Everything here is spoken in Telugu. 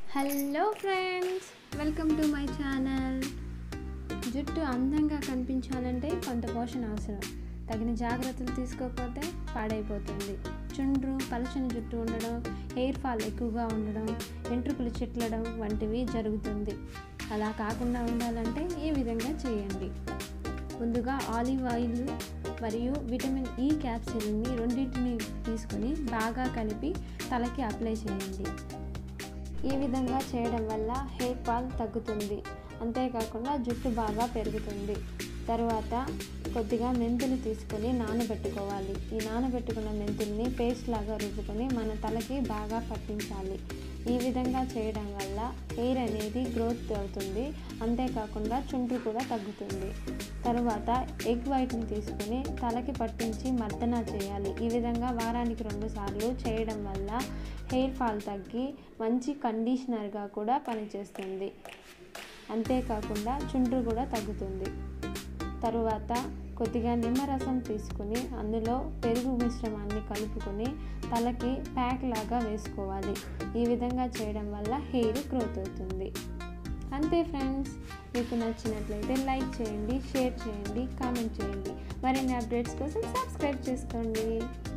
hello friends welcome to my channel జుట్టు అందంగా కనిపించాలంటే కొంత పోషణ అవసరం తగిన జాగ్రత్తలు తీసుకోకపోతే పాడైపోతుంది చుండ్రు పలచని జుట్టు ఉండడం హెయిర్ ఫాల్ ఎక్కువగా ఉండడం వెంట్రుకలు చిట్లడం వంటివి జరుగుతుంది అలా కాకుండా ఉండాలంటే ఈ విధంగా చేయండి ముందుగా ఆలివ్ ఆయిల్ మరియు విటమిన్ ఈ క్యాప్సిల్ని రెండింటిని తీసుకొని బాగా కలిపి తలకి అప్లై చేయండి ఈ విధంగా చేయడం వల్ల హెయిర్ ఫాల్ తగ్గుతుంది అంతేకాకుండా జుట్టు బాగా పెరుగుతుంది తరువాత కొద్దిగా మెంతులు తీసుకొని నానబెట్టుకోవాలి ఈ నానబెట్టుకున్న మెంతుల్ని పేస్ట్ లాగా రుబ్బుకొని మన తలకి బాగా పట్టించాలి ఈ విధంగా చేయడం వల్ల హెయిర్ అనేది గ్రోత్ అవుతుంది అంతేకాకుండా చుండ్రు కూడా తగ్గుతుంది తరువాత ఎగ్ వైట్ని తీసుకుని తలకి పట్టించి మర్దన చేయాలి ఈ విధంగా వారానికి రెండు సార్లు చేయడం వల్ల హెయిర్ ఫాల్ తగ్గి మంచి కండిషనర్గా కూడా పనిచేస్తుంది అంతేకాకుండా చుండ్రు కూడా తగ్గుతుంది తరువాత కొద్దిగా నిమ్మరసం తీసుకుని అందులో పెరుగు మిశ్రమాన్ని కలుపుకొని తలకి ప్యాక్ లాగా వేసుకోవాలి ఈ విధంగా చేయడం వల్ల హెయిర్ గ్రోత్ అవుతుంది అంతే ఫ్రెండ్స్ మీకు నచ్చినట్లయితే లైక్ చేయండి షేర్ చేయండి కామెంట్ చేయండి మరిన్ని అప్డేట్స్ కోసం సబ్స్క్రైబ్ చేసుకోండి